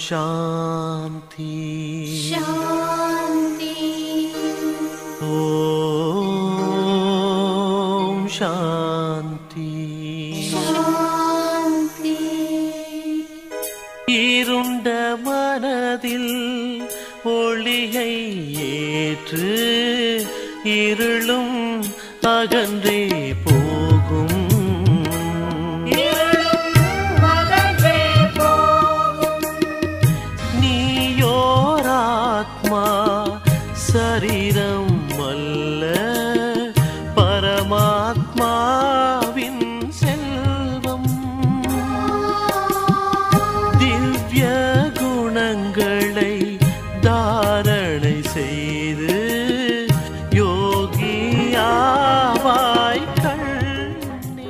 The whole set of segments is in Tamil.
शान्ति शान्ति ॐ शान्ति शान्ति இருண்ட மனதில் ஒளியை ஏற்று இருளும் அகன்றே போகும் மகன்றே போகும் நீயோராத்மா சரீரம் அல்ல பரமாத்மாவின் செல்வம் திவ்ய குணங்களை தாரணை செய்து யோகியாவாய் கண்ணே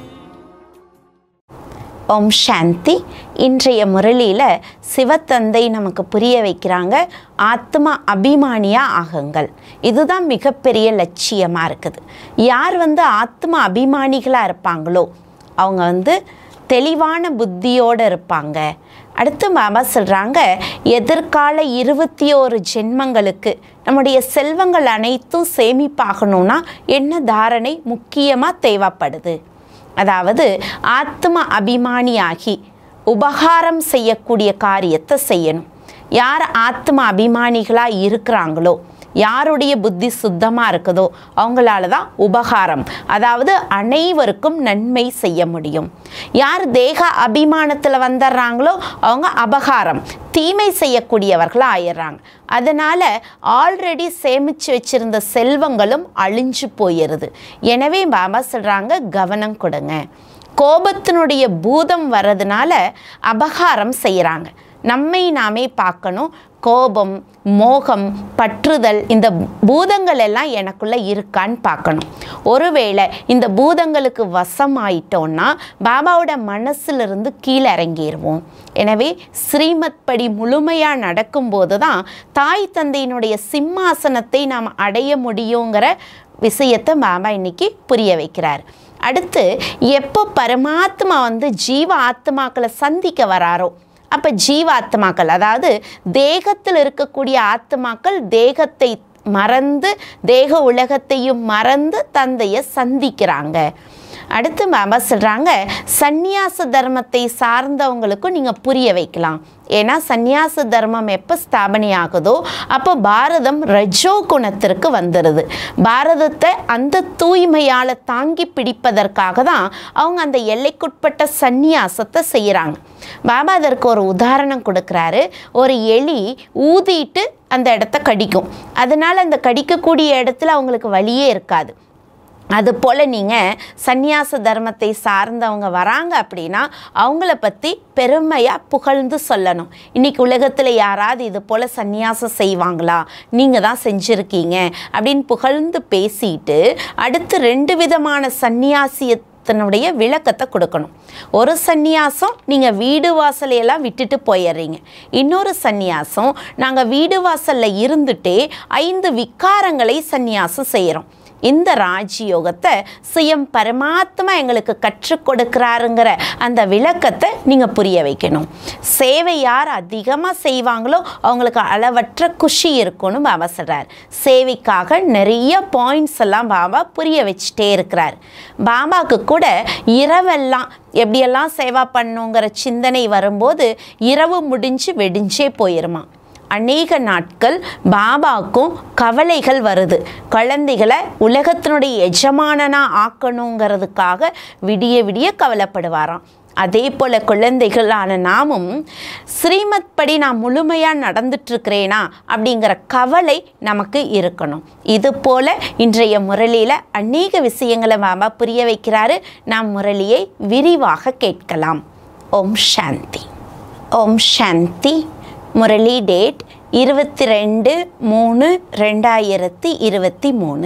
ஓம் சாந்தி இன்றைய முரளியில் சிவத்தந்தை நமக்கு புரிய வைக்கிறாங்க ஆத்மா அபிமானியா ஆகுங்கள் இதுதான் மிகப்பெரிய லட்சியமாக இருக்குது யார் வந்து ஆத்மா அபிமானிகளாக இருப்பாங்களோ அவங்க வந்து தெளிவான புத்தியோடு இருப்பாங்க அடுத்து பாபா சொல்கிறாங்க எதிர்கால இருபத்தி ஓரு ஜென்மங்களுக்கு நம்முடைய செல்வங்கள் அனைத்தும் சேமிப்பாகணும்னா என்ன தாரணை முக்கியமாக தேவைப்படுது அதாவது ஆத்ம அபிமானியாகி உபகாரம் செய்யக்கூடிய காரியத்தை செய்யணும் யார் ஆத்ம அபிமானிகளாக இருக்கிறாங்களோ யாருடைய புத்தி சுத்தமாக இருக்குதோ அவங்களால தான் உபகாரம் அதாவது அனைவருக்கும் நன்மை செய்ய முடியும் யார் தேக அபிமானத்தில் வந்துடுறாங்களோ அவங்க அபகாரம் தீமை செய்யக்கூடியவர்களாக ஆயிடுறாங்க அதனால் ஆல்ரெடி சேமித்து வச்சிருந்த செல்வங்களும் அழிஞ்சு போயிடுது எனவே பாபா சொல்கிறாங்க கவனம் கொடுங்க கோபத்தினுடைய பூதம் வர்றதுனால அபகாரம் செய்கிறாங்க நம்மை நாமே பார்க்கணும் கோபம் மோகம் பற்றுதல் இந்த பூதங்கள் எல்லாம் எனக்குள்ள இருக்கான்னு பார்க்கணும் ஒருவேளை இந்த பூதங்களுக்கு வசமாயிட்டோன்னா பாபாவோட மனசிலிருந்து கீழே இறங்கிடுவோம் எனவே ஸ்ரீமத் படி முழுமையாக நடக்கும்போது தான் தாய் தந்தையினுடைய சிம்மாசனத்தை நாம் அடைய முடியுங்கிற விஷயத்தை பாபா இன்னைக்கு புரிய வைக்கிறார் அடுத்து எப்போ பரமாத்மா வந்து ஜீவ ஆத்மாக்களை சந்திக்க வராரோ அப்போ ஜீவாத்மாக்கள் அதாவது தேகத்தில் இருக்கக்கூடிய ஆத்மாக்கள் தேகத்தை மறந்து தேக உலகத்தையும் மறந்து தந்தையை சந்திக்கிறாங்க அடுத்து பாபா சொல்கிறாங்க சந்நியாச தர்மத்தை சார்ந்தவங்களுக்கும் நீங்கள் புரிய வைக்கலாம் ஏன்னா சந்நியாச தர்மம் எப்போ ஸ்தாபனை ஆகுதோ அப்போ பாரதம் ரஜோ குணத்திற்கு வந்துடுது பாரதத்தை அந்த தூய்மையால் தாங்கி பிடிப்பதற்காக தான் அவங்க அந்த எல்லைக்குட்பட்ட சந்நியாசத்தை செய்கிறாங்க பாபா அதற்கு ஒரு உதாரணம் கொடுக்குறாரு ஒரு எலி ஊதிட்டு அந்த இடத்த கடிக்கும் அதனால் அந்த கடிக்கக்கூடிய இடத்துல அவங்களுக்கு வழியே இருக்காது அது போல் நீங்கள் சந்நியாச தர்மத்தை சார்ந்தவங்க வராங்க அப்படின்னா அவங்கள பற்றி பெருமையாக புகழ்ந்து சொல்லணும் இன்றைக்கி உலகத்தில் யாராவது இது போல் சந்நியாசம் செய்வாங்களா நீங்கள் தான் செஞ்சுருக்கீங்க அப்படின்னு புகழ்ந்து பேசிட்டு அடுத்து ரெண்டு விதமான சந்நியாசிய தன்னுடைய விளக்கத்தை கொடுக்கணும் ஒரு சந்நியாசம் நீங்கள் வீடு வாசலையெல்லாம் விட்டுட்டு போயிடுறீங்க இன்னொரு சந்நியாசம் நாங்கள் வீடு வாசலில் இருந்துட்டே ஐந்து விக்காரங்களை சந்நியாசம் செய்கிறோம் இந்த ராஜயோகத்தை சுயம் பரமாத்மா எங்களுக்கு கற்றுக் கொடுக்குறாருங்கிற அந்த விளக்கத்தை நீங்கள் புரிய வைக்கணும் சேவை யார் அதிகமாக செய்வாங்களோ அவங்களுக்கு அளவற்ற குஷி இருக்கும்னு பாபா சொல்கிறார் சேவைக்காக நிறைய பாயிண்ட்ஸ் எல்லாம் பாபா புரிய வச்சுட்டே இருக்கிறார் பாபாவுக்கு கூட இரவெல்லாம் எப்படியெல்லாம் சேவா பண்ணுங்கிற சிந்தனை வரும்போது இரவு முடிஞ்சு வெடிஞ்சே போயிருமா அநேக நாட்கள் பாபாவுக்கும் கவலைகள் வருது குழந்தைகளை உலகத்தினுடைய எஜமானனா ஆக்கணுங்கிறதுக்காக விடிய விடிய கவலைப்படுவாராம் அதே போல் குழந்தைகளான நாமும் ஸ்ரீமத் படி நான் முழுமையாக நடந்துட்டுருக்கிறேனா அப்படிங்கிற கவலை நமக்கு இருக்கணும் இது போல் இன்றைய முரளியில் அநேக விஷயங்களை பாபா புரிய வைக்கிறாரு நாம் முரளியை விரிவாக கேட்கலாம் ஓம் சாந்தி ஓம் சாந்தி முரளி டேட் இருபத்தி ரெண்டு மூணு ரெண்டாயிரத்தி இருபத்தி மூணு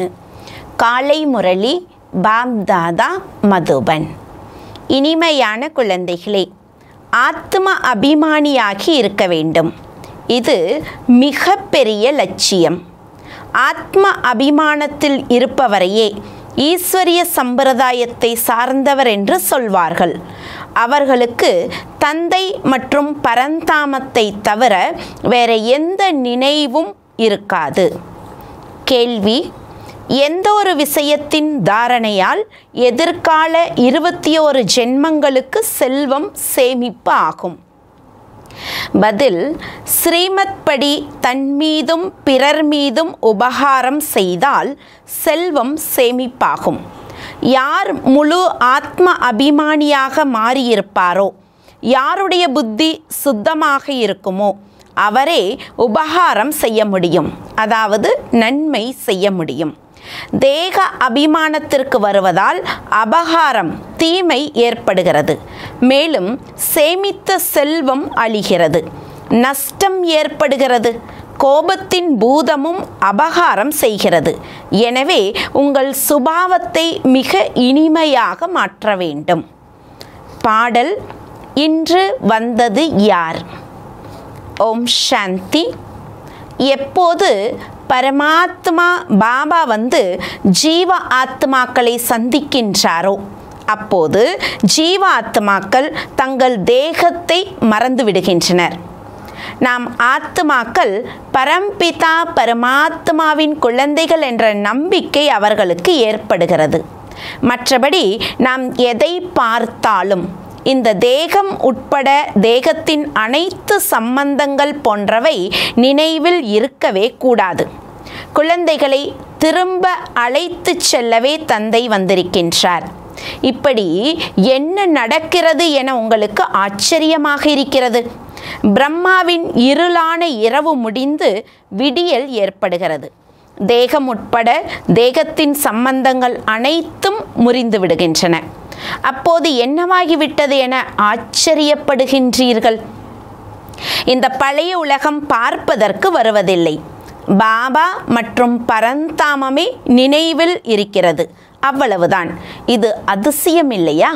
காலை முரளி பாப்தாதா மதுபன் இனிமையான குழந்தைகளே ஆத்ம அபிமானியாகி இருக்க வேண்டும் இது மிகப்பெரிய லட்சியம் ஆத்ம அபிமானத்தில் இருப்பவரையே ஈஸ்வரிய சம்பிரதாயத்தை சார்ந்தவர் என்று சொல்வார்கள் அவர்களுக்கு தந்தை மற்றும் பரந்தாமத்தை தவிர வேற எந்த நினைவும் இருக்காது கேள்வி எந்த ஒரு விஷயத்தின் தாரணையால் எதிர்கால இருபத்தி ஓரு ஜென்மங்களுக்கு செல்வம் சேமிப்பு ஆகும் பதில் ஸ்ரீமத் படி தன் மீதும் பிறர் மீதும் உபகாரம் செய்தால் செல்வம் சேமிப்பாகும் யார் முழு ஆத்ம அபிமானியாக மாறியிருப்பாரோ யாருடைய புத்தி சுத்தமாக இருக்குமோ அவரே உபகாரம் செய்ய முடியும் அதாவது நன்மை செய்ய முடியும் தேக அபிமானத்திற்கு வருவதால் அபகாரம் தீமை ஏற்படுகிறது மேலும் சேமித்த செல்வம் அழிகிறது நஷ்டம் ஏற்படுகிறது கோபத்தின் பூதமும் அபகாரம் செய்கிறது எனவே உங்கள் சுபாவத்தை மிக இனிமையாக மாற்ற வேண்டும் பாடல் இன்று வந்தது யார் ஓம் சாந்தி எப்போது பரமாத்மா பாபா வந்து ஜீவ ஆத்மாக்களை சந்திக்கின்றாரோ அப்போது ஜீவ ஆத்மாக்கள் தங்கள் தேகத்தை மறந்து விடுகின்றனர் நாம் ஆத்மாக்கள் பரம்பிதா பரமாத்மாவின் குழந்தைகள் என்ற நம்பிக்கை அவர்களுக்கு ஏற்படுகிறது மற்றபடி நாம் எதை பார்த்தாலும் இந்த தேகம் உட்பட தேகத்தின் அனைத்து சம்பந்தங்கள் போன்றவை நினைவில் இருக்கவே கூடாது குழந்தைகளை திரும்ப அழைத்து செல்லவே தந்தை வந்திருக்கின்றார் இப்படி என்ன நடக்கிறது என உங்களுக்கு ஆச்சரியமாக இருக்கிறது பிரம்மாவின் இருளான இரவு முடிந்து விடியல் ஏற்படுகிறது தேகம் உட்பட தேகத்தின் சம்பந்தங்கள் அனைத்தும் முறிந்து விடுகின்றன அப்போது என்னவாகிவிட்டது என ஆச்சரியப்படுகின்றீர்கள் இந்த பழைய உலகம் பார்ப்பதற்கு வருவதில்லை பாபா மற்றும் பரந்தாமமே நினைவில் இருக்கிறது அவ்வளவுதான் இது அதிசயம் இல்லையா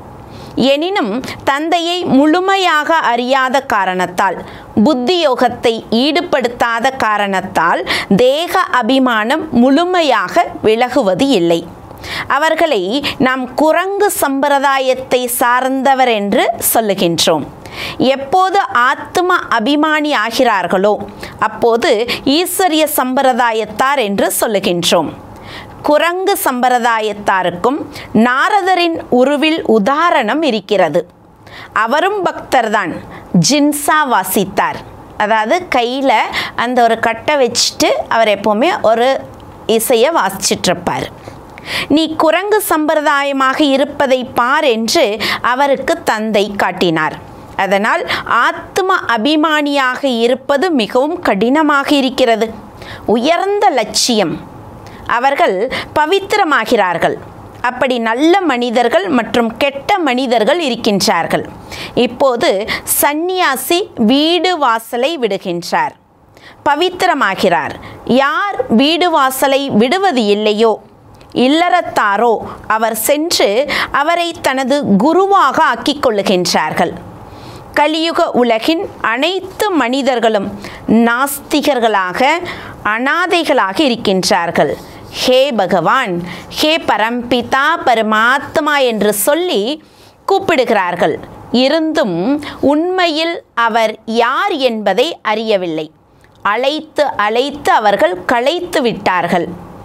எனினும் தந்தையை முழுமையாக அறியாத காரணத்தால் புத்தியோகத்தை ஈடுபடுத்தாத காரணத்தால் தேக அபிமானம் முழுமையாக விலகுவது இல்லை அவர்களை நாம் குரங்கு சம்பிரதாயத்தை சார்ந்தவர் என்று சொல்லுகின்றோம் எப்போது ஆத்ம அபிமானி ஆகிறார்களோ அப்போது ஈஸ்வரிய சம்பிரதாயத்தார் என்று சொல்லுகின்றோம் குரங்கு சம்பிரதாயத்தாருக்கும் நாரதரின் உருவில் உதாரணம் இருக்கிறது அவரும் பக்தர்தான் ஜின்சா வாசித்தார் அதாவது கையில் அந்த ஒரு கட்டை வச்சுட்டு அவர் எப்போவுமே ஒரு இசையை வாசிச்சிட்ருப்பார் நீ குரங்கு சம்பிரதாயமாக இருப்பதை பார் என்று அவருக்கு தந்தை காட்டினார் அதனால் ஆத்ம அபிமானியாக இருப்பது மிகவும் கடினமாக இருக்கிறது உயர்ந்த லட்சியம் அவர்கள் பவித்திரமாகிறார்கள் அப்படி நல்ல மனிதர்கள் மற்றும் கெட்ட மனிதர்கள் இருக்கின்றார்கள் இப்போது சந்நியாசி வீடு வாசலை விடுகின்றார் பவித்திரமாகிறார் யார் வீடு வாசலை விடுவது இல்லையோ இல்லறத்தாரோ அவர் சென்று அவரை தனது குருவாக ஆக்கிக் கொள்ளுகின்றார்கள் கலியுக உலகின் அனைத்து மனிதர்களும் நாஸ்திகர்களாக அனாதைகளாக இருக்கின்றார்கள் ஹே பகவான் ஹே பரம்பிதா பரமாத்மா என்று சொல்லி கூப்பிடுகிறார்கள் இருந்தும் உண்மையில் அவர் யார் என்பதை அறியவில்லை அழைத்து அழைத்து அவர்கள் களைத்து விட்டார்கள்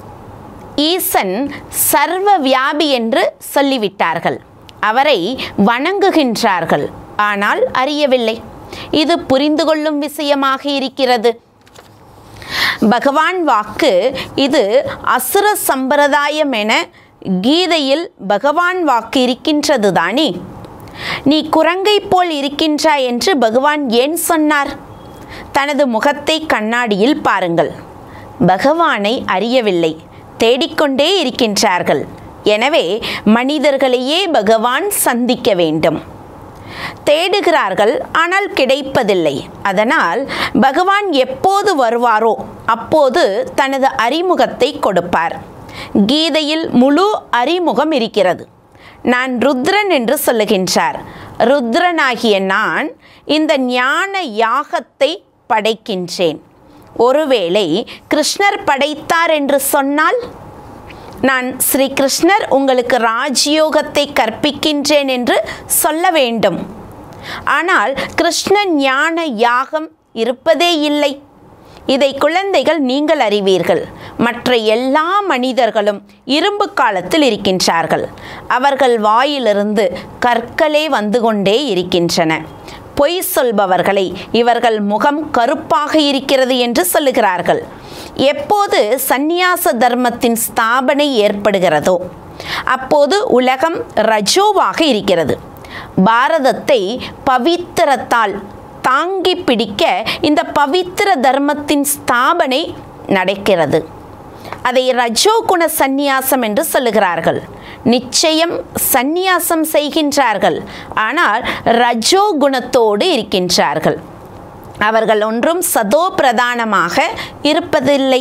ஈசன் சர்வ வியாபி என்று சொல்லிவிட்டார்கள் அவரை வணங்குகின்றார்கள் ஆனால் அறியவில்லை இது புரிந்து கொள்ளும் விஷயமாக இருக்கிறது பகவான் வாக்கு இது அசுர சம்பிரதாயம் என கீதையில் பகவான் வாக்கு இருக்கின்றது தானே நீ குரங்கை போல் இருக்கின்றாய் என்று பகவான் ஏன் சொன்னார் தனது முகத்தை கண்ணாடியில் பாருங்கள் பகவானை அறியவில்லை தேடிக்கொண்டே இருக்கின்றார்கள் எனவே மனிதர்களையே பகவான் சந்திக்க வேண்டும் தேடுகிறார்கள் ஆனால் கிடைப்பதில்லை அதனால் பகவான் எப்போது வருவாரோ அப்போது தனது அறிமுகத்தை கொடுப்பார் கீதையில் முழு அறிமுகம் இருக்கிறது நான் ருத்ரன் என்று சொல்லுகின்றார் ருத்ரனாகிய நான் இந்த ஞான யாகத்தை படைக்கின்றேன் ஒருவேளை கிருஷ்ணர் படைத்தார் என்று சொன்னால் நான் ஸ்ரீ கிருஷ்ணர் உங்களுக்கு ராஜயோகத்தை கற்பிக்கின்றேன் என்று சொல்ல வேண்டும் ஆனால் கிருஷ்ண ஞான யாகம் இருப்பதே இல்லை இதை குழந்தைகள் நீங்கள் அறிவீர்கள் மற்ற எல்லா மனிதர்களும் இரும்பு காலத்தில் இருக்கின்றார்கள் அவர்கள் வாயிலிருந்து கற்களே வந்து கொண்டே இருக்கின்றன பொய் சொல்பவர்களை இவர்கள் முகம் கருப்பாக இருக்கிறது என்று சொல்லுகிறார்கள் எப்போது சந்நியாச தர்மத்தின் ஸ்தாபனை ஏற்படுகிறதோ அப்போது உலகம் ரஜோவாக இருக்கிறது பாரதத்தை பவித்திரத்தால் தாங்கி பிடிக்க இந்த பவித்திர தர்மத்தின் ஸ்தாபனை நடக்கிறது அதை ரஜோகுண சந்நியாசம் என்று சொல்லுகிறார்கள் நிச்சயம் சந்நியாசம் செய்கின்றார்கள் ஆனால் ரஜோ குணத்தோடு இருக்கின்றார்கள் அவர்கள் ஒன்றும் சதோ பிரதானமாக இருப்பதில்லை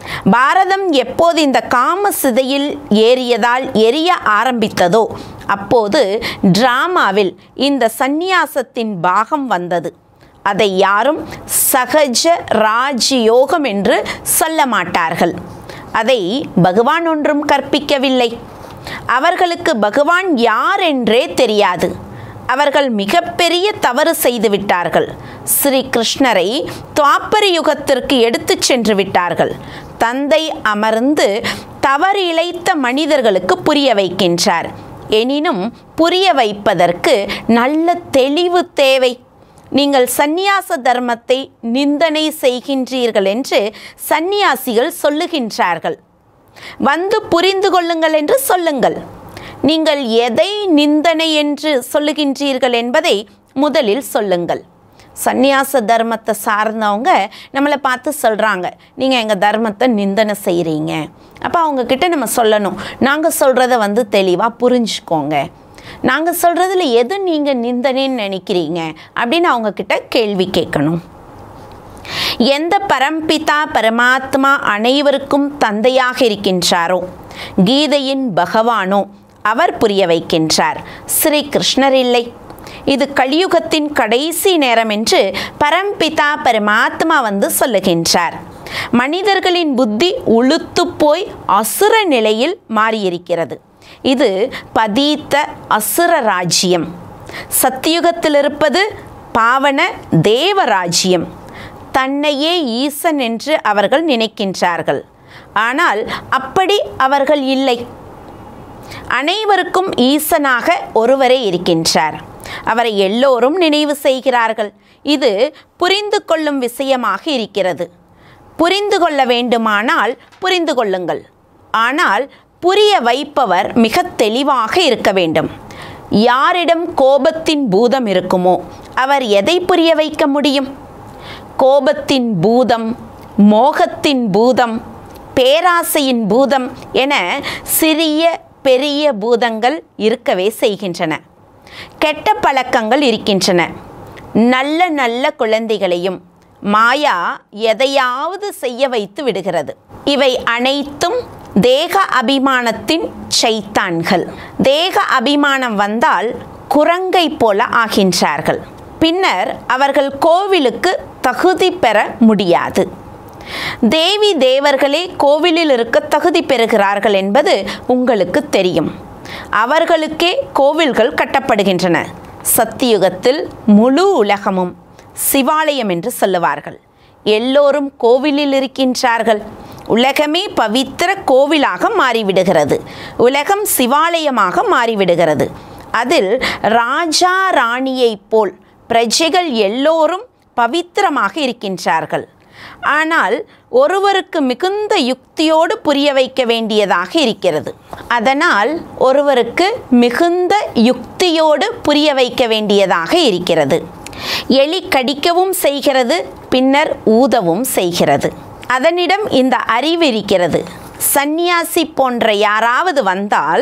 பாரதம் எப்போது இந்த காம சிதையில் ஏறியதால் எரிய ஆரம்பித்ததோ அப்போது டிராமாவில் இந்த சந்நியாசத்தின் பாகம் வந்தது அதை யாரும் சகஜ ராஜயோகம் என்று சொல்ல மாட்டார்கள் அதை பகவான் ஒன்றும் கற்பிக்கவில்லை அவர்களுக்கு பகவான் யார் என்றே தெரியாது அவர்கள் மிகப்பெரிய தவறு செய்து விட்டார்கள் ஸ்ரீ கிருஷ்ணரை துவாப்பர யுகத்திற்கு எடுத்துச் சென்று விட்டார்கள் தந்தை அமர்ந்து தவறு இழைத்த மனிதர்களுக்கு புரிய வைக்கின்றார் எனினும் புரிய வைப்பதற்கு நல்ல தெளிவு தேவை நீங்கள் சந்நியாச தர்மத்தை நிந்தனை செய்கின்றீர்கள் என்று சந்நியாசிகள் சொல்லுகின்றார்கள் வந்து புரிந்து கொள்ளுங்கள் என்று சொல்லுங்கள் நீங்கள் எதை நிந்தனை என்று சொல்லுகின்றீர்கள் என்பதை முதலில் சொல்லுங்கள் சந்நியாச தர்மத்தை சார்ந்தவங்க நம்மளை பார்த்து சொல்கிறாங்க நீங்கள் எங்கள் தர்மத்தை நிந்தனை செய்கிறீங்க அப்போ அவங்கக்கிட்ட நம்ம சொல்லணும் நாங்கள் சொல்கிறத வந்து தெளிவாக புரிஞ்சுக்கோங்க நாங்கள் சொல்கிறதுல எது நீங்கள் நிந்தனைன்னு நினைக்கிறீங்க அப்படின்னு அவங்கக்கிட்ட கேள்வி கேட்கணும் எந்த பரம்பிதா பரமாத்மா அனைவருக்கும் தந்தையாக இருக்கின்றாரோ கீதையின் பகவானோ அவர் புரிய வைக்கின்றார் ஸ்ரீ கிருஷ்ணர் இல்லை இது கலியுகத்தின் கடைசி நேரம் என்று பரம்பிதா பரமாத்மா வந்து சொல்லுகின்றார் மனிதர்களின் புத்தி உளுத்து போய் அசுர நிலையில் மாறியிருக்கிறது இது பதீத்த அசுர ராஜ்யம் சத்தியுகத்தில் இருப்பது பாவன தேவராஜ்யம் தன்னையே ஈசன் என்று அவர்கள் நினைக்கின்றார்கள் ஆனால் அப்படி அவர்கள் இல்லை அனைவருக்கும் ஈசனாக ஒருவரே இருக்கின்றார் அவரை எல்லோரும் நினைவு செய்கிறார்கள் இது புரிந்து கொள்ளும் விஷயமாக இருக்கிறது புரிந்து கொள்ள வேண்டுமானால் புரிந்து கொள்ளுங்கள் ஆனால் புரிய வைப்பவர் மிக தெளிவாக இருக்க வேண்டும் யாரிடம் கோபத்தின் பூதம் இருக்குமோ அவர் எதை புரிய வைக்க முடியும் கோபத்தின் பூதம் மோகத்தின் பூதம் பேராசையின் பூதம் என சிறிய பெரிய பூதங்கள் இருக்கவே செய்கின்றன கெட்ட பழக்கங்கள் இருக்கின்றன நல்ல நல்ல குழந்தைகளையும் மாயா எதையாவது செய்ய வைத்து விடுகிறது இவை அனைத்தும் தேக அபிமானத்தின் சைத்தான்கள் தேக அபிமானம் வந்தால் குரங்கை போல ஆகின்றார்கள் பின்னர் அவர்கள் கோவிலுக்கு தகுதி பெற முடியாது தேவி தேவர்களே கோவிலில் இருக்க தகுதி பெறுகிறார்கள் என்பது உங்களுக்கு தெரியும் அவர்களுக்கே கோவில்கள் கட்டப்படுகின்றன சத்தியுகத்தில் முழு உலகமும் சிவாலயம் என்று சொல்லுவார்கள் எல்லோரும் கோவிலில் இருக்கின்றார்கள் உலகமே பவித்திர கோவிலாக மாறிவிடுகிறது உலகம் சிவாலயமாக மாறிவிடுகிறது அதில் ராஜா ராணியைப் போல் பிரஜைகள் எல்லோரும் பவித்திரமாக இருக்கின்றார்கள் ஆனால் ஒருவருக்கு மிகுந்த யுக்தியோடு புரிய வைக்க வேண்டியதாக இருக்கிறது அதனால் ஒருவருக்கு மிகுந்த யுக்தியோடு புரிய வைக்க வேண்டியதாக இருக்கிறது எலி கடிக்கவும் செய்கிறது பின்னர் ஊதவும் செய்கிறது அதனிடம் இந்த அறிவு இருக்கிறது சந்நியாசி போன்ற யாராவது வந்தால்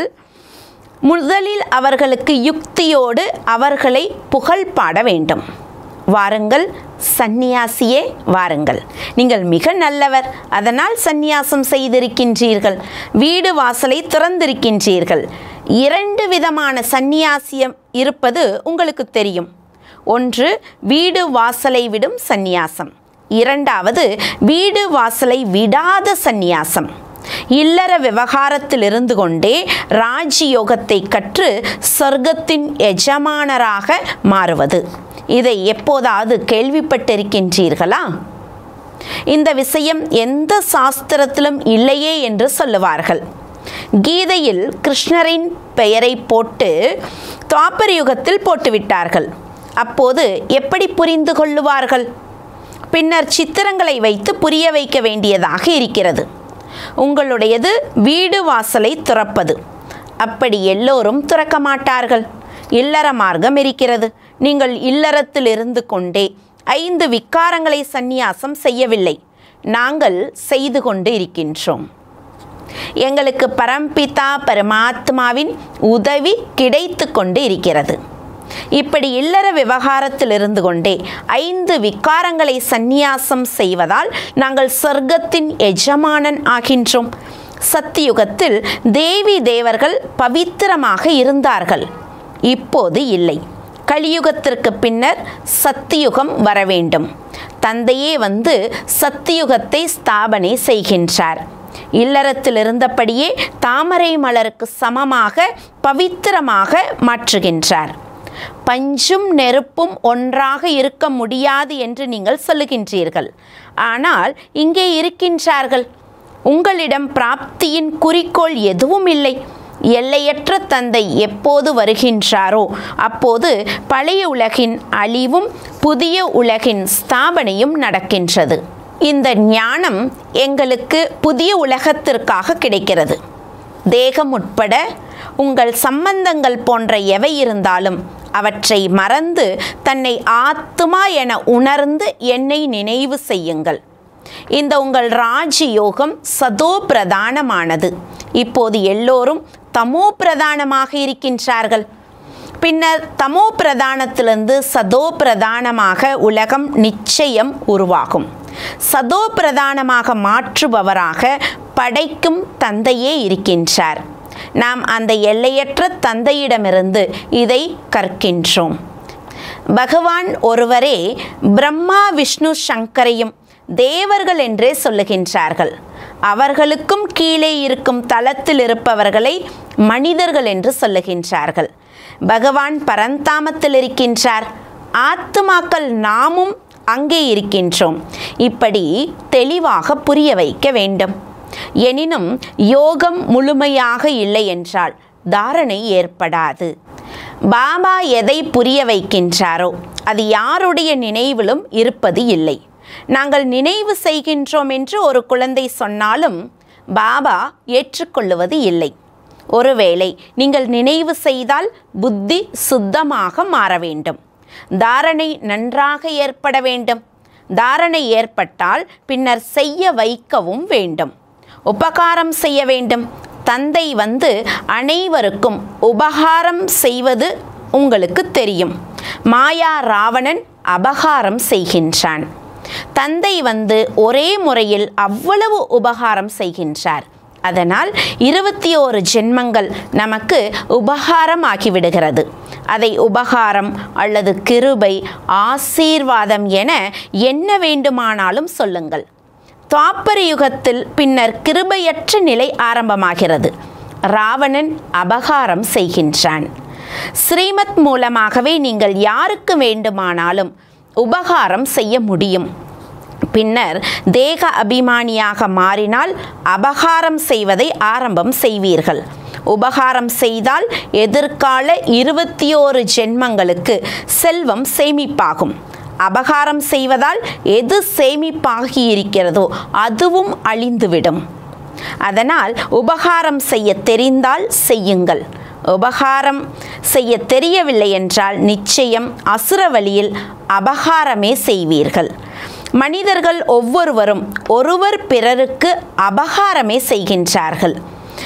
முதலில் அவர்களுக்கு யுக்தியோடு அவர்களை புகழ் பாட வேண்டும் வாருங்கள் சந்நியாசியே வாருங்கள் நீங்கள் மிக நல்லவர் அதனால் சந்நியாசம் செய்திருக்கின்றீர்கள் வீடு வாசலை திறந்திருக்கின்றீர்கள் இரண்டு விதமான சந்நியாசியம் இருப்பது உங்களுக்கு தெரியும் ஒன்று வீடு வாசலை விடும் சந்நியாசம் இரண்டாவது வீடு வாசலை விடாத சந்நியாசம் இல்லற விவகாரத்தில் இருந்து கொண்டே ராஜயோகத்தை கற்று சொர்க்கத்தின் எஜமானராக மாறுவது இதை எப்போதாவது கேள்விப்பட்டிருக்கின்றீர்களா இந்த விஷயம் எந்த சாஸ்திரத்திலும் இல்லையே என்று சொல்லுவார்கள் கீதையில் கிருஷ்ணரின் பெயரை போட்டு துவாபர யுகத்தில் போட்டுவிட்டார்கள் அப்போது எப்படி புரிந்து கொள்ளுவார்கள் பின்னர் சித்திரங்களை வைத்து புரிய வைக்க வேண்டியதாக இருக்கிறது உங்களுடையது வீடு வாசலை துறப்பது அப்படி எல்லோரும் துறக்க மாட்டார்கள் இல்லற மார்க்கம் இருக்கிறது நீங்கள் இல்லறத்தில் இருந்து கொண்டே ஐந்து விக்காரங்களை சந்நியாசம் செய்யவில்லை நாங்கள் செய்து கொண்டு இருக்கின்றோம் எங்களுக்கு பரம்பிதா பரமாத்மாவின் உதவி கிடைத்து கொண்டு இருக்கிறது இப்படி இல்லற விவகாரத்தில் இருந்து கொண்டே ஐந்து விக்காரங்களை சந்நியாசம் செய்வதால் நாங்கள் சொர்க்கத்தின் எஜமானன் ஆகின்றோம் சத்தியுகத்தில் தேவி தேவர்கள் பவித்திரமாக இருந்தார்கள் இப்போது இல்லை கலியுகத்திற்கு பின்னர் சத்தியுகம் வர வேண்டும் தந்தையே வந்து சத்தியுகத்தை ஸ்தாபனை செய்கின்றார் இல்லறத்தில் இருந்தபடியே தாமரை மலருக்கு சமமாக பவித்திரமாக மாற்றுகின்றார் பஞ்சும் நெருப்பும் ஒன்றாக இருக்க முடியாது என்று நீங்கள் சொல்லுகின்றீர்கள் ஆனால் இங்கே இருக்கின்றார்கள் உங்களிடம் பிராப்தியின் குறிக்கோள் எதுவும் இல்லை எல்லையற்ற தந்தை எப்போது வருகின்றாரோ அப்போது பழைய உலகின் அழிவும் புதிய உலகின் ஸ்தாபனையும் நடக்கின்றது இந்த ஞானம் எங்களுக்கு புதிய உலகத்திற்காக கிடைக்கிறது தேகம் உட்பட உங்கள் சம்பந்தங்கள் போன்ற எவை இருந்தாலும் அவற்றை மறந்து தன்னை ஆத்மா என உணர்ந்து என்னை நினைவு செய்யுங்கள் இந்த உங்கள் ராஜயோகம் சதோ பிரதானமானது இப்போது எல்லோரும் தமோ பிரதானமாக இருக்கின்றார்கள் பின்னர் தமோ பிரதானத்திலிருந்து சதோ பிரதானமாக உலகம் நிச்சயம் உருவாகும் சதோ பிரதானமாக மாற்றுபவராக படைக்கும் தந்தையே இருக்கின்றார் நாம் அந்த எல்லையற்ற தந்தையிடமிருந்து இதை கற்கின்றோம் பகவான் ஒருவரே பிரம்மா விஷ்ணு சங்கரையும் தேவர்கள் என்றே சொல்லுகின்றார்கள் அவர்களுக்கும் கீழே இருக்கும் தளத்தில் இருப்பவர்களை மனிதர்கள் என்று சொல்லுகின்றார்கள் பகவான் பரந்தாமத்தில் இருக்கின்றார் ஆத்துமாக்கள் நாமும் அங்கே இருக்கின்றோம் இப்படி தெளிவாக புரிய வைக்க வேண்டும் எனினும் யோகம் முழுமையாக இல்லை என்றால் தாரணை ஏற்படாது பாபா எதை புரிய வைக்கின்றாரோ அது யாருடைய நினைவிலும் இருப்பது இல்லை நாங்கள் நினைவு செய்கின்றோம் என்று ஒரு குழந்தை சொன்னாலும் பாபா ஏற்றுக்கொள்ளுவது இல்லை ஒருவேளை நீங்கள் நினைவு செய்தால் புத்தி சுத்தமாக மாற வேண்டும் தாரணை நன்றாக ஏற்பட வேண்டும் தாரணை ஏற்பட்டால் பின்னர் செய்ய வைக்கவும் வேண்டும் உபகாரம் செய்ய வேண்டும் தந்தை வந்து அனைவருக்கும் உபகாரம் செய்வது உங்களுக்கு தெரியும் மாயா ராவணன் அபகாரம் செய்கின்றான் தந்தை வந்து ஒரே முறையில் அவ்வளவு உபகாரம் செய்கின்றார் அதனால் இருபத்தி ஓரு ஜென்மங்கள் நமக்கு உபகாரம் ஆகிவிடுகிறது அதை உபகாரம் அல்லது கிருபை ஆசீர்வாதம் என என்ன வேண்டுமானாலும் சொல்லுங்கள் துவாப்பர யுகத்தில் பின்னர் கிருபையற்ற நிலை ஆரம்பமாகிறது ராவணன் அபகாரம் செய்கின்றான் ஸ்ரீமத் மூலமாகவே நீங்கள் யாருக்கு வேண்டுமானாலும் உபகாரம் செய்ய முடியும் பின்னர் தேக அபிமானியாக மாறினால் அபகாரம் செய்வதை ஆரம்பம் செய்வீர்கள் உபகாரம் செய்தால் எதிர்கால இருபத்தி ஓரு ஜென்மங்களுக்கு செல்வம் சேமிப்பாகும் அபகாரம் செய்வதால் எது சேமிப்பாகி இருக்கிறதோ அதுவும் அழிந்துவிடும் அதனால் உபகாரம் செய்ய தெரிந்தால் செய்யுங்கள் உபகாரம் செய்ய தெரியவில்லை என்றால் நிச்சயம் அசுர வழியில் அபகாரமே செய்வீர்கள் மனிதர்கள் ஒவ்வொருவரும் ஒருவர் பிறருக்கு அபகாரமே செய்கின்றார்கள்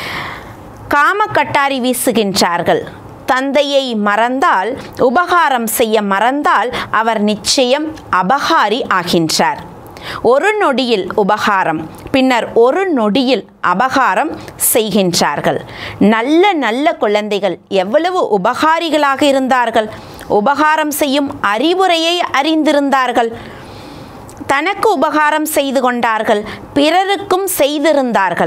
காம கட்டாரி வீசுகின்றார்கள் தந்தையை மறந்தால் உபகாரம் செய்ய மறந்தால் அவர் நிச்சயம் அபகாரி ஆகின்றார் ஒரு நொடியில் உபகாரம் பின்னர் ஒரு நொடியில் அபகாரம் செய்கின்றார்கள் நல்ல நல்ல குழந்தைகள் எவ்வளவு உபகாரிகளாக இருந்தார்கள் உபகாரம் செய்யும் அறிவுரையை அறிந்திருந்தார்கள் தனக்கு உபகாரம் செய்து கொண்டார்கள் பிறருக்கும் செய்திருந்தார்கள்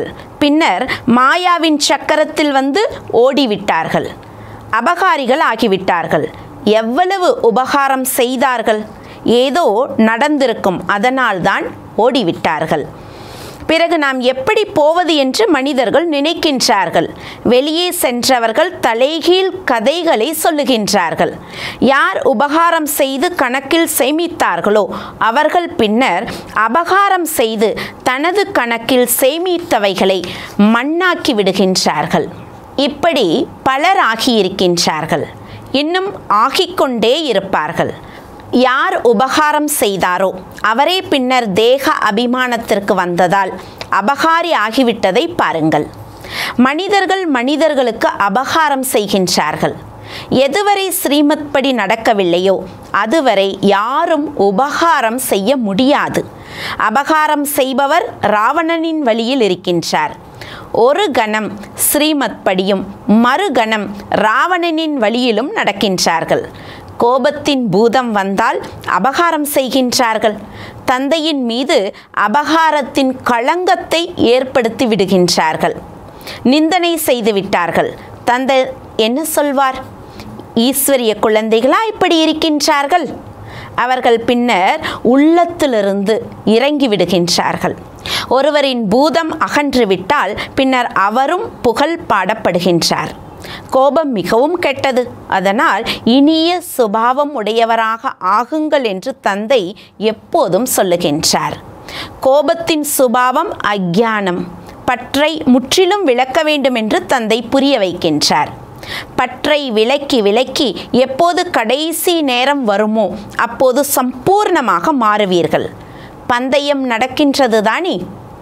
பின்னர் மாயாவின் சக்கரத்தில் வந்து ஓடிவிட்டார்கள் அபகாரிகள் ஆகிவிட்டார்கள் எவ்வளவு உபகாரம் செய்தார்கள் ஏதோ நடந்திருக்கும் அதனால்தான் ஓடிவிட்டார்கள் பிறகு நாம் எப்படி போவது என்று மனிதர்கள் நினைக்கின்றார்கள் வெளியே சென்றவர்கள் தலைகீழ் கதைகளை சொல்லுகின்றார்கள் யார் உபகாரம் செய்து கணக்கில் சேமித்தார்களோ அவர்கள் பின்னர் அபகாரம் செய்து தனது கணக்கில் சேமித்தவைகளை மண்ணாக்கி விடுகின்றார்கள் இப்படி பலர் ஆகியிருக்கின்றார்கள் இன்னும் ஆகிக்கொண்டே இருப்பார்கள் யார் உபகாரம் செய்தாரோ அவரே பின்னர் தேக அபிமானத்திற்கு வந்ததால் அபகாரி ஆகிவிட்டதை பாருங்கள் மனிதர்கள் மனிதர்களுக்கு அபகாரம் செய்கின்றார்கள் எதுவரை ஸ்ரீமத் படி நடக்கவில்லையோ அதுவரை யாரும் உபகாரம் செய்ய முடியாது அபகாரம் செய்பவர் ராவணனின் வழியில் இருக்கின்றார் ஒரு கணம் ஸ்ரீமத் படியும் மறுகணம் ராவணனின் வழியிலும் நடக்கின்றார்கள் கோபத்தின் பூதம் வந்தால் அபகாரம் செய்கின்றார்கள் தந்தையின் மீது அபகாரத்தின் களங்கத்தை ஏற்படுத்தி விடுகின்றார்கள் நிந்தனை செய்து விட்டார்கள் தந்தை என்ன சொல்வார் ஈஸ்வரிய குழந்தைகளா இப்படி இருக்கின்றார்கள் அவர்கள் பின்னர் உள்ளத்திலிருந்து இறங்கி விடுகின்றார்கள் ஒருவரின் பூதம் அகன்றுவிட்டால் பின்னர் அவரும் புகழ் பாடப்படுகின்றார் கோபம் மிகவும் கெட்டது அதனால் இனிய சுபாவம் உடையவராக ஆகுங்கள் என்று தந்தை எப்போதும் சொல்லுகின்றார் கோபத்தின் சுபாவம் அக்ஞானம் பற்றை முற்றிலும் விளக்க வேண்டும் என்று தந்தை புரிய வைக்கின்றார் பற்றை விலக்கி விலக்கி எப்போது கடைசி நேரம் வருமோ அப்போது சம்பூர்ணமாக மாறுவீர்கள் பந்தயம் நடக்கின்றது தானே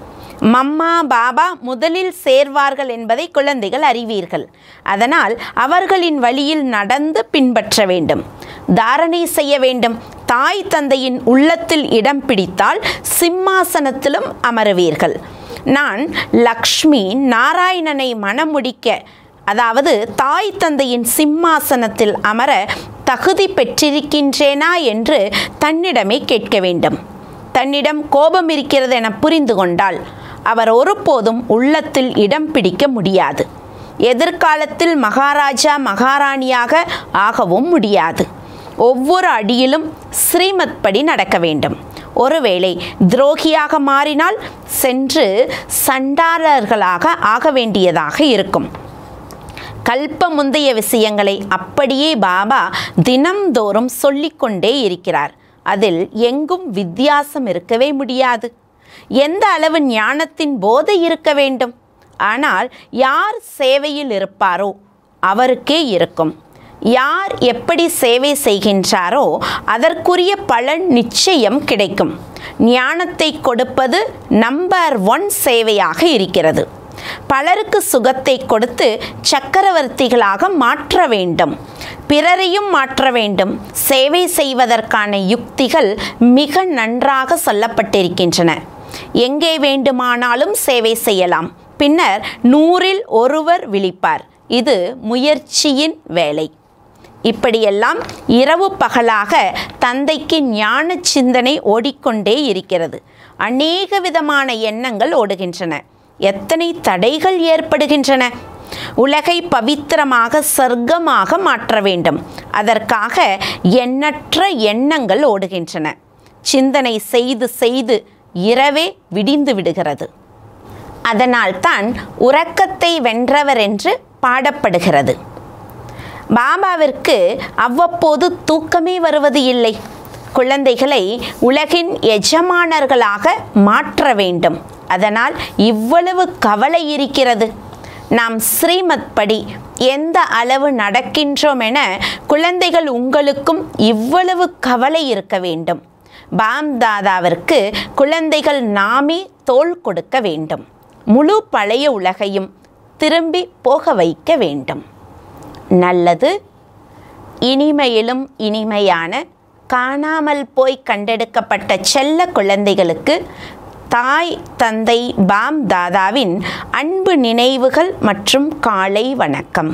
மம்மா பாபா முதலில் சேர்வார்கள் என்பதை குழந்தைகள் அறிவீர்கள் அதனால் அவர்களின் வழியில் நடந்து பின்பற்ற வேண்டும் தாரணை செய்ய வேண்டும் தாய் தந்தையின் உள்ளத்தில் இடம் பிடித்தால் சிம்மாசனத்திலும் அமருவீர்கள் நான் லக்ஷ்மி நாராயணனை மணமுடிக்க அதாவது தாய் தந்தையின் சிம்மாசனத்தில் அமர தகுதி பெற்றிருக்கின்றேனா என்று தன்னிடமே கேட்க வேண்டும் தன்னிடம் கோபம் இருக்கிறது என புரிந்து கொண்டால் அவர் ஒருபோதும் உள்ளத்தில் இடம் பிடிக்க முடியாது எதிர்காலத்தில் மகாராஜா மகாராணியாக ஆகவும் முடியாது ஒவ்வொரு அடியிலும் ஸ்ரீமத் படி நடக்க வேண்டும் ஒருவேளை துரோகியாக மாறினால் சென்று சண்டாளர்களாக ஆக வேண்டியதாக இருக்கும் கல்ப முந்தைய விஷயங்களை அப்படியே பாபா தினம்தோறும் சொல்லிக்கொண்டே இருக்கிறார் அதில் எங்கும் வித்தியாசம் இருக்கவே முடியாது எந்த அளவு ஞானத்தின் போதை இருக்க வேண்டும் ஆனால் யார் சேவையில் இருப்பாரோ அவருக்கே இருக்கும் யார் எப்படி சேவை செய்கின்றாரோ அதற்குரிய பலன் நிச்சயம் கிடைக்கும் ஞானத்தை கொடுப்பது நம்பர் ஒன் சேவையாக இருக்கிறது பலருக்கு சுகத்தை கொடுத்து சக்கரவர்த்திகளாக மாற்ற வேண்டும் பிறரையும் மாற்ற வேண்டும் சேவை செய்வதற்கான யுக்திகள் மிக நன்றாக சொல்லப்பட்டிருக்கின்றன எங்கே வேண்டுமானாலும் சேவை செய்யலாம் பின்னர் நூறில் ஒருவர் விழிப்பார் இது முயற்சியின் வேலை இப்படியெல்லாம் இரவு பகலாக தந்தைக்கு ஞான சிந்தனை ஓடிக்கொண்டே இருக்கிறது அநேக விதமான எண்ணங்கள் ஓடுகின்றன எத்தனை தடைகள் ஏற்படுகின்றன உலகை பவித்திரமாக சர்க்கமாக மாற்ற வேண்டும் அதற்காக எண்ணற்ற எண்ணங்கள் ஓடுகின்றன சிந்தனை செய்து செய்து இரவே விடிந்து விடுகிறது அதனால்தான் உறக்கத்தை வென்றவர் என்று பாடப்படுகிறது பாபாவிற்கு அவ்வப்போது தூக்கமே வருவது இல்லை குழந்தைகளை உலகின் எஜமானர்களாக மாற்ற வேண்டும் அதனால் இவ்வளவு கவலை இருக்கிறது நாம் ஸ்ரீமத் படி எந்த அளவு நடக்கின்றோம் என குழந்தைகள் உங்களுக்கும் இவ்வளவு கவலை இருக்க வேண்டும் பாம் தாதாவிற்கு குழந்தைகள் நாமே தோள் கொடுக்க வேண்டும் முழு பழைய உலகையும் திரும்பி போக வைக்க வேண்டும் நல்லது இனிமையிலும் இனிமையான காணாமல் போய் கண்டெடுக்கப்பட்ட செல்ல குழந்தைகளுக்கு தாய் தந்தை பாம் தாதாவின் அன்பு நினைவுகள் மற்றும் காலை வணக்கம்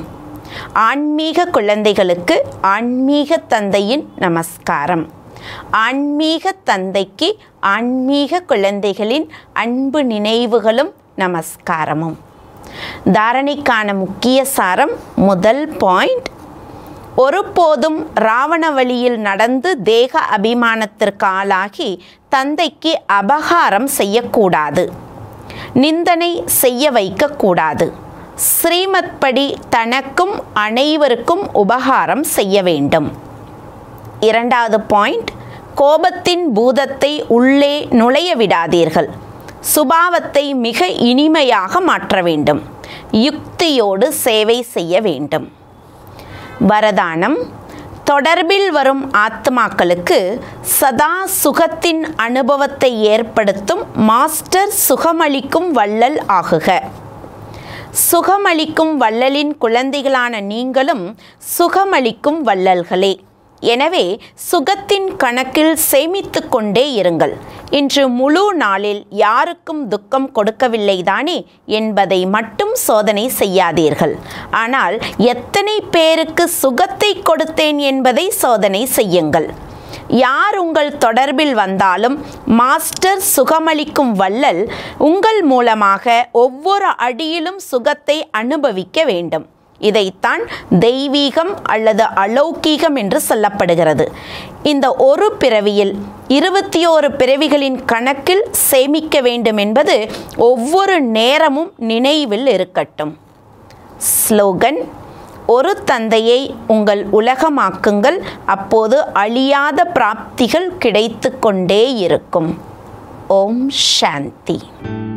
ஆன்மீக குழந்தைகளுக்கு ஆன்மீக தந்தையின் நமஸ்காரம் ஆன்மீக தந்தைக்கு ஆன்மீக குழந்தைகளின் அன்பு நினைவுகளும் நமஸ்காரமும் தாரணைக்கான முக்கிய சாரம் முதல் பாயிண்ட் ஒருபோதும் ராவண வழியில் நடந்து தேக அபிமானத்திற்கு ஆளாகி தந்தைக்கு அபகாரம் செய்யக்கூடாது நிந்தனை செய்ய வைக்கக்கூடாது ஸ்ரீமத் படி தனக்கும் அனைவருக்கும் உபகாரம் செய்ய வேண்டும் இரண்டாவது பாயிண்ட் கோபத்தின் பூதத்தை உள்ளே நுழைய விடாதீர்கள் சுபாவத்தை மிக இனிமையாக மாற்ற வேண்டும் யுக்தியோடு சேவை செய்ய வேண்டும் வரதானம் தொடர்பில் வரும் ஆத்மாக்களுக்கு சதா சுகத்தின் அனுபவத்தை ஏற்படுத்தும் மாஸ்டர் சுகமளிக்கும் வள்ளல் ஆகுக சுகமளிக்கும் வள்ளலின் குழந்தைகளான நீங்களும் சுகமளிக்கும் வள்ளல்களே எனவே சுகத்தின் கணக்கில் சேமித்து கொண்டே இருங்கள் இன்று முழு நாளில் யாருக்கும் துக்கம் கொடுக்கவில்லை தானே என்பதை மட்டும் சோதனை செய்யாதீர்கள் ஆனால் எத்தனை பேருக்கு சுகத்தை கொடுத்தேன் என்பதை சோதனை செய்யுங்கள் யார் உங்கள் தொடர்பில் வந்தாலும் மாஸ்டர் சுகமளிக்கும் வள்ளல் உங்கள் மூலமாக ஒவ்வொரு அடியிலும் சுகத்தை அனுபவிக்க வேண்டும் இதைத்தான் தெய்வீகம் அல்லது அலௌகீகம் என்று சொல்லப்படுகிறது இந்த ஒரு பிறவியில் இருபத்தி ஓரு பிறவிகளின் கணக்கில் சேமிக்க வேண்டும் என்பது ஒவ்வொரு நேரமும் நினைவில் இருக்கட்டும் ஸ்லோகன் ஒரு தந்தையை உங்கள் உலகமாக்குங்கள் அப்போது அழியாத பிராப்திகள் கிடைத்து கொண்டே இருக்கும் ஓம் சாந்தி